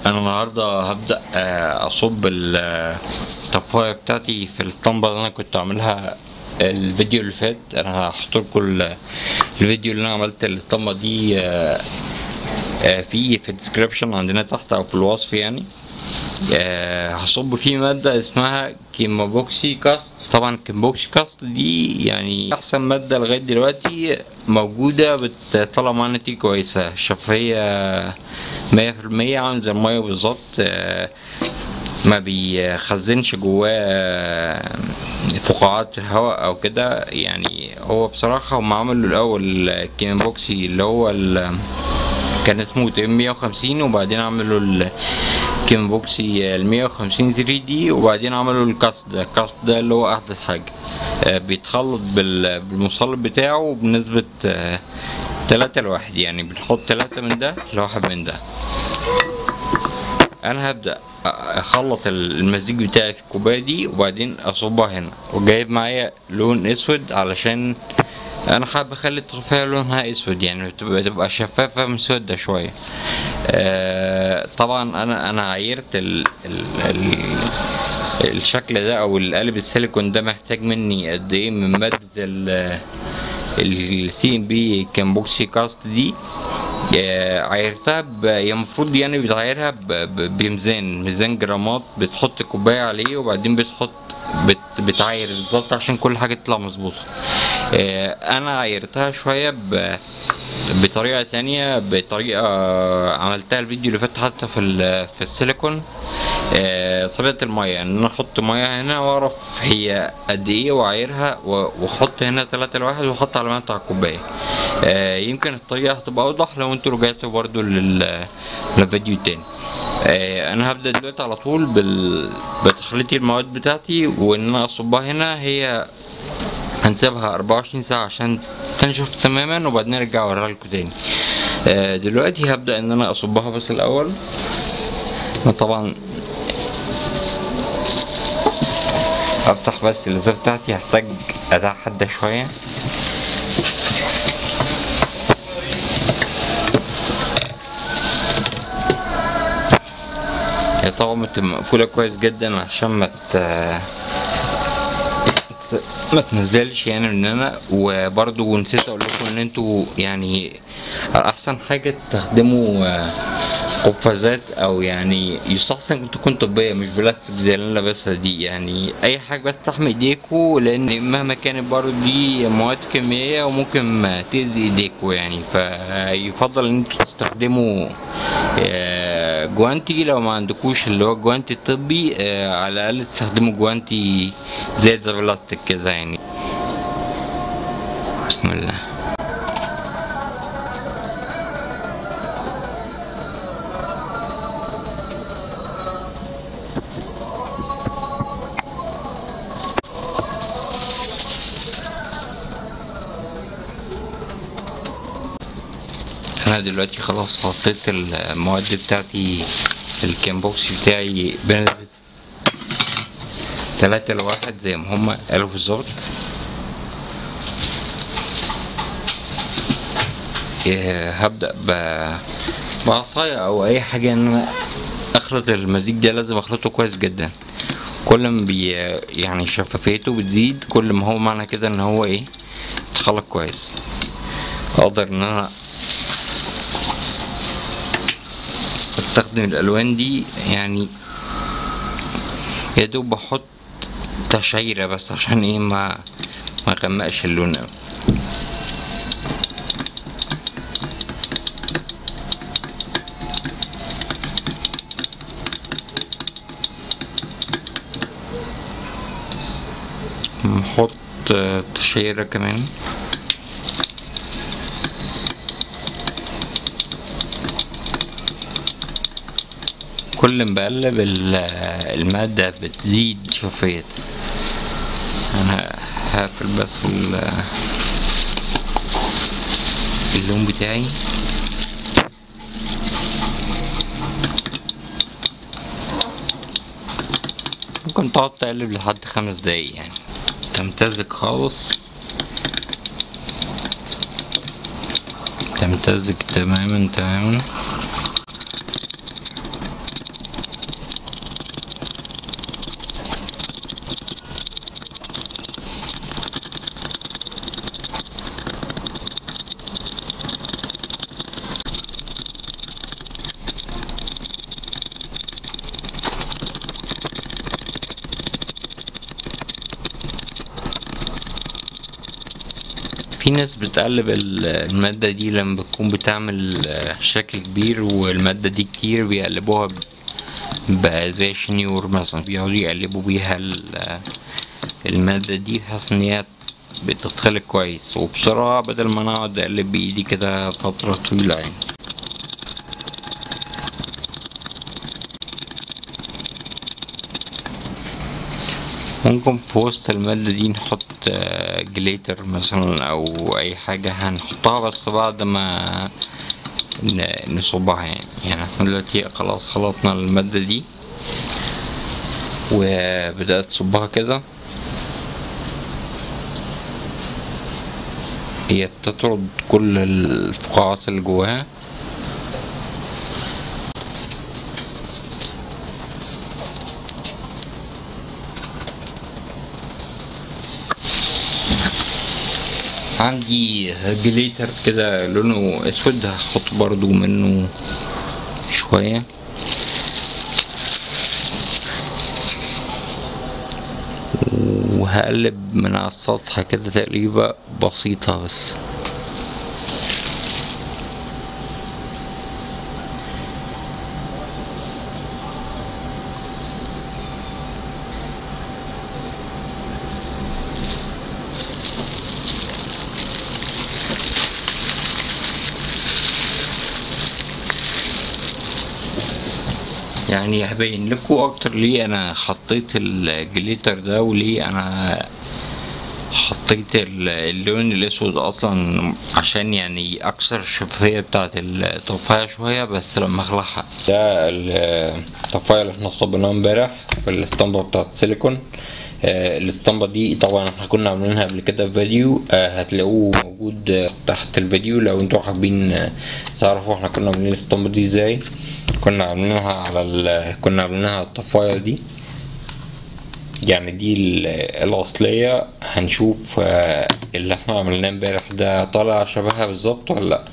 انا النهارده هبدا آه، اصب ال- الطفايه بتاعتي في الاسطمبه اللي انا كنت عاملها الفيديو اللي فات انا هحط لكم ال- الفيديو اللي انا عملت الاسطمبه دي آه، آه، في في الديسكريبشن عندنا تحت او في الوصف يعني آه، هصب فيه مادة اسمها كيموبوكسي كاست طبعا كيموبوكسي كاست دي يعني احسن مادة لغاية دلوقتي موجودة بتطلع معانا نتيجة كويسة شفافية مية في المية عامل زي المية بالظبط آه، ما بيخزنش جواه آه، فقاعات الهواء او كده يعني هو بصراحة هم عملوا الاول كيموبوكسي اللي هو ال- كان اسمه تم 150 وبعدين عملوا ال كيم بوكسي ال 150 3 دي وبعدين عملوا الكاست ده الكاست ده اللي هو احدث حاجه آه، بيتخلط بال- بالمصلب بتاعه بنسبه آه، تلاتة لواحد يعني بنحط تلاتة من ده لواحد من ده انا هبدا أ- اخلط المزيج بتاعي في الكوبايه دي وبعدين اصبها هنا وجايب معايا لون اسود علشان انا حابب اخلي الطفايه لونها اسود يعني تبقى تبقى شفافه مسوده شويه آه طبعا انا انا عايرت ال ال ال الشكل ده او القالب السيليكون ده محتاج مني قد ايه من ماده ال السي ام بي كان بوكسي كاست دي آه، عايرتها ب... هي المفروض يعني بتعايرها ب... ب... بميزان ميزان جرامات بتحط كوباية عليه وبعدين بتحط بت... بتعاير بالظبط عشان كل حاجة تطلع مظبوطة آه، انا عايرتها شوية ب... بطريقة تانية بطريقة عملتها الفيديو اللي فات حتى في ال... في السيليكون آه، طريقة المية يعني انا احط مية هنا واعرف هي قد ايه واعايرها و- واحط هنا تلاتة لواحد واحط علامات على الكوباية آه، يمكن الطريقة هتبقى اوضح لو انتوا رجعتوا برضو لل... للفيديو التاني آه، انا هبدأ دلوقتي على طول بال... بتخليط المواد بتاعتي وان انا اصبها هنا هي هنسيبها 24 ساعة عشان تنشف تماما وبعدين ارجع اوريها لكم تاني آه، دلوقتي هبدأ ان انا اصبها بس الاول طبعا افتح بس الازازة بتاعتي هحتاج اداة حادة شوية هي طبعا بتبقى مقفولة كويس جدا عشان ما ت... ما تنزلش يعني مننا وبرضو نسيت اقول لكم ان انتوا يعني احسن حاجة تستخدموا آه، قفازات او يعني يستحسن ان تكون طبية مش بلاستيك زي اللي انا لابسها دي يعني اي حاجة بس تحمي ايديكوا لان مهما كانت برضو دي مواد كيميائية وممكن تأذي ايديكوا يعني فيفضل ان انتوا تستخدموا آه، جوانتي لو ما عندكوش اللي هو الجوانتي الطبي آه، على الاقل تستخدموا جوانتي زي البلاستيك كده يعني بسم الله انا دلوقتي خلاص حطيت المواد بتاعتي في الكامبوكس بتاعي بنسبة تلاتة لواحد زي ما هما قالوا بالظبط إيه، هبدأ ب بعصاية أو أي حاجة إن أنا أخلط المزيج ده لازم أخلطه كويس جدا كل ما بي يعني شفافيته بتزيد كل ما هو معنى كده إن هو إيه اتخلط كويس أقدر إن أنا استخدم الالوان دي يعني يا دوب بحط تشعيره بس عشان ايه ما ما غمقش اللون أوي. نحط آه، تشعيره كمان كل ما بقلب ال- المادة بتزيد شفافيتها انا هقفل بس ال- اللون بتاعي ممكن تقعد تقلب لحد خمس دقايق يعني تمتزج خالص تمتزج تماما تماما في ناس بتقلب ال- المادة دي لما بتكون بتعمل آه، شكل كبير والمادة دي كتير بيقلبوها ب- بقى زي شنيور مثلا بيقعدوا يقلبوا بيها ال- آه، المادة دي بحيث ان هي بتتخلق كويس وبسرعة بدل ما انا اقعد اقلب بايدي كده فترة طويلة يعني ممكن في وسط المادة دي نحط آه، جليتر مثلا او اي حاجة هنحطها بس بعد ما ن- نصبها يعني يعني احنا دلوقتي خلاص خلطنا المادة دي وبدأت تصبها كده هي بتطرد كل الفقاعات اللي جواها عندي جليتر كده لونه اسود هحط برضو منه شوية وهقلب من على السطح كده تقريبا بسيطة بس يعني هبين لكم اكتر ليه انا حطيت الجليتر ده وليه انا حطيت ال- اللون الاسود اصلا عشان يعني اكسر الشفافية بتاعت الطفاية شوية بس لما اخلعها ده الطفاية اللي احنا صبناها امبارح في الاسطمبة بتاعت السيليكون آه، الاسطمبة دي طبعا احنا كنا عاملينها قبل كده في فيديو آه، هتلاقوه موجود آه، تحت الفيديو لو انتوا حابين آه، تعرفوا احنا كنا عاملين الاسطمبة دي ازاي كنا عاملينها على ال... كنا عاملينها على الطفاية دي يعني دي ال- الأصلية هنشوف آه، اللي احنا عملناه امبارح ده طالع شبهها بالظبط ولا لأ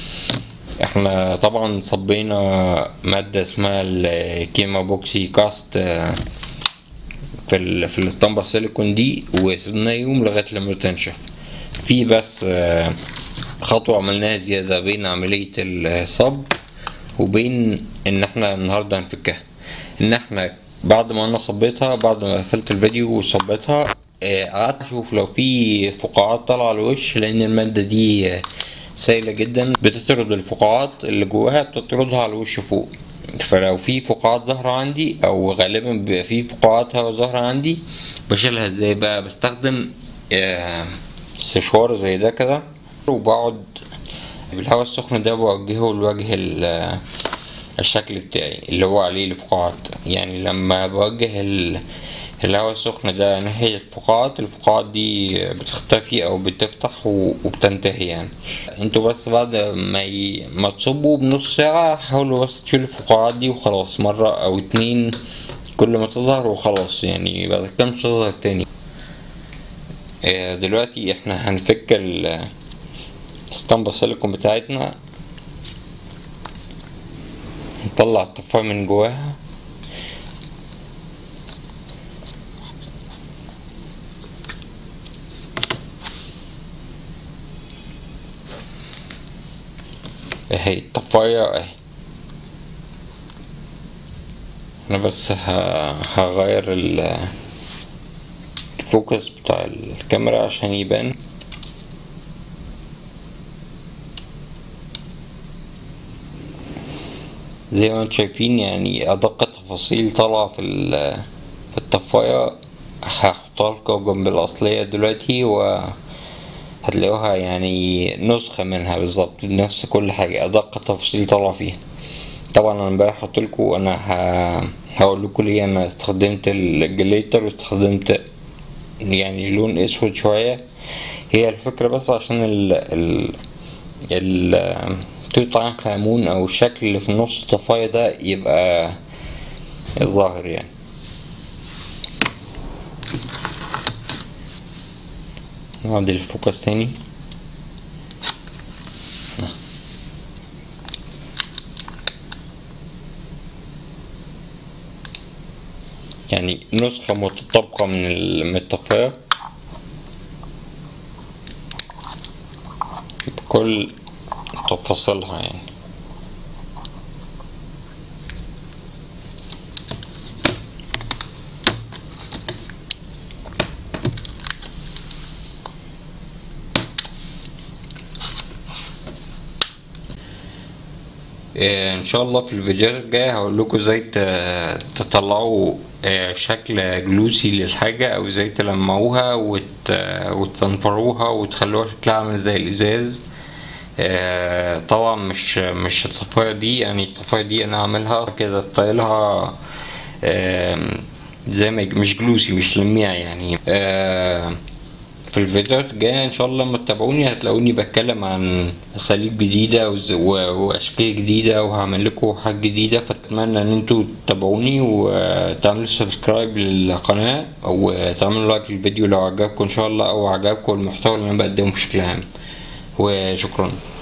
احنا طبعا صبينا مادة اسمها الكيما بوكسي كاست آه، في ال... في الاسطمبة السيليكون دي وسيبناها يوم لغاية لما تنشف في بس آه، خطوة عملناها زيادة بين عملية الصب وبين ان احنا النهارده هنفكها ان احنا بعد ما انا صبيتها بعد ما قفلت الفيديو وصبيتها آه، قعدت اشوف لو في فقاعات طالعه على الوش لان الماده دي آه، سائله جدا بتطرد الفقاعات اللي جواها بتطردها على الوش فوق فلو في فقاعات ظاهرة عندي او غالبا بيبقى في فقاعات هوا ظاهرة عندي بشيلها ازاي بقى بستخدم آه، سشوار زي ده كده وبقعد بالهواء السخن ده بوجهه لوجه ال- الشكل بتاعي اللي هو عليه الفقاعات يعني لما بوجه ال- الهواء السخن ده ناحية الفقاعات الفقاعات دي بتختفي او بتفتح و- وبتنتهي يعني انتوا بس بعد ما ي... ما تصبوا بنص ساعة حاولوا بس تشيلوا الفقاعات دي وخلاص مرة او اتنين كل ما تظهر وخلاص يعني بعد كده مش تظهر تاني آه، دلوقتي احنا هنفك ال الاسطمبة السيليكون بتاعتنا نطلع الطفاية من جواها اهي الطفاية اهي انا بس ه- هغير ال- الفوكس بتاع الكاميرا عشان يبان زي ما انتم شايفين يعني ادق تفاصيل طالعه في ال- في الطفايه هحطها لكم جنب الاصليه دلوقتي وهتلاقوها يعني نسخه منها بالظبط نفس كل حاجه ادق تفاصيل طالعه فيها طبعا انا امبارح قلت لكم انا ه... هقول لكم ليه انا استخدمت الجليتر واستخدمت يعني لون اسود شويه هي الفكره بس عشان ال ال ال توت عنخ آمون او الشكل اللي في النص الطفاية ده يبقى ظاهر يعني نعدل الفوكس تاني يعني نسخة متطابقة من ال- من الطفاية كل تفاصيلها يعني آه، ان شاء الله في الفيديوهات الجاية هقول لكم ازاي ت- تطلعوا آه، شكل جلوسي للحاجة او ازاي تلمعوها وت... وتنفروها وتخلوها شكلها عامل زي الازاز آه، طبعا مش مش الطفاية دي يعني الطفاية دي انا عاملها كده ستايلها آم، زي ما يج- مش جلوسي مش لميع يعني آه، في الفيديوهات الجاية ان شاء الله لما تتابعوني هتلاقوني بتكلم عن اساليب جديدة وز- و- واشكال جديدة وهعمل لكم حاجات جديدة فاتمنى ان انتوا تتابعوني وتعملوا سبسكرايب للقناة وتعملوا لايك للفيديو لو عجبكم ان شاء الله او عجبكم المحتوى اللي انا بقدمه بشكل عام وشكرا